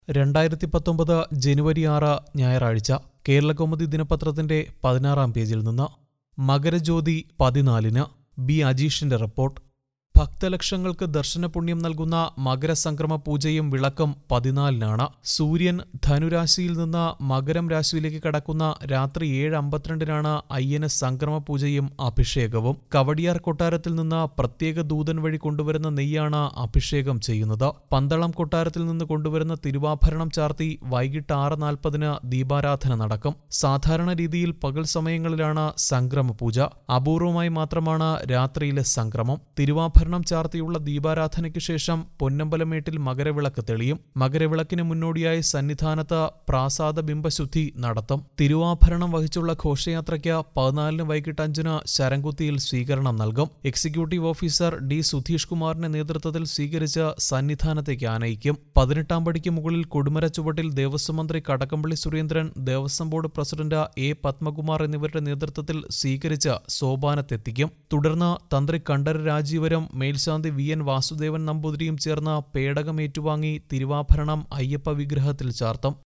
രണ്ടായിരത്തി പത്തൊമ്പത് ജനുവരി ആറ് ഞായറാഴ്ച കേരളകൗമുദി ദിനപത്രത്തിന്റെ പതിനാറാം പേജിൽ നിന്ന് മകരജ്യോതി പതിനാലിന് ബി അജീഷിന്റെ റിപ്പോർട്ട് ഭക്തലക്ഷങ്ങൾക്ക് ദർശനപുണ്യം നൽകുന്ന മകരസംക്രമ പൂജയും വിളക്കും പതിനാലിനാണ് സൂര്യൻ ധനുരാശിയിൽ നിന്ന് മകരം രാശിയിലേക്ക് കടക്കുന്ന രാത്രി ഏഴ് അമ്പത്തിരണ്ടിനാണ് അയ്യന് സംക്രമ പൂജയും അഭിഷേകവും കവടിയാർ കൊട്ടാരത്തിൽ നിന്ന് പ്രത്യേക ദൂതൻ വഴി കൊണ്ടുവരുന്ന നെയ്യാണ് അഭിഷേകം ചെയ്യുന്നത് പന്തളം കൊട്ടാരത്തിൽ നിന്ന് കൊണ്ടുവരുന്ന തിരുവാഭരണം ചാർത്തി വൈകിട്ട് ആറ് നാൽപ്പതിന് ദീപാരാധന നടക്കും സാധാരണ രീതിയിൽ പകൽ സമയങ്ങളിലാണ് സംക്രമ പൂജ അപൂർവമായി മാത്രമാണ് രാത്രിയിലെ സംക്രമം തിരുവാഭരണം ചാർത്തിയുള്ള ദീപാരാധനയ്ക്ക് ശേഷം പൊന്നമ്പലമേട്ടിൽ മകരവിളക്ക് തെളിയും മകരവിളക്കിന് മുന്നോടിയായി സന്നിധാനത്ത് പ്രാസാദ ബിംബശുദ്ധി നടത്തും തിരുവാഭരണം വഹിച്ചുള്ള ഘോഷയാത്രയ്ക്ക് പതിനാലിന് വൈകിട്ട് അഞ്ചിന് ശരംകുത്തിയിൽ സ്വീകരണം നൽകും എക്സിക്യൂട്ടീവ് ഓഫീസർ ഡി സുധീഷ് കുമാറിന്റെ നേതൃത്വത്തിൽ സ്വീകരിച്ച് സന്നിധാനത്തേക്ക് ആനയിക്കും പതിനെട്ടാം പടിക്ക് മുകളിൽ കൊടുമര ചുവട്ടിൽ ദേവസ്വം മന്ത്രി Kadakampally Surendran Devaswom board president A Padmakumar എന്നിവരുടെ നേതൃത്വത്തിൽ സ്വീകരിച്ച് സോപാനത്തെത്തിക്കും തുടർന്ന് തന്ത്രി കണ്ഠര രാജീവരം മേൽശാന്തി വി എൻ വാസുദേവൻ നമ്പൂതിരിയും ചേർന്ന് പേടകം ഏറ്റുവാങ്ങി തിരുവാഭരണം അയ്യപ്പ വിഗ്രഹത്തിൽ ചാർത്തും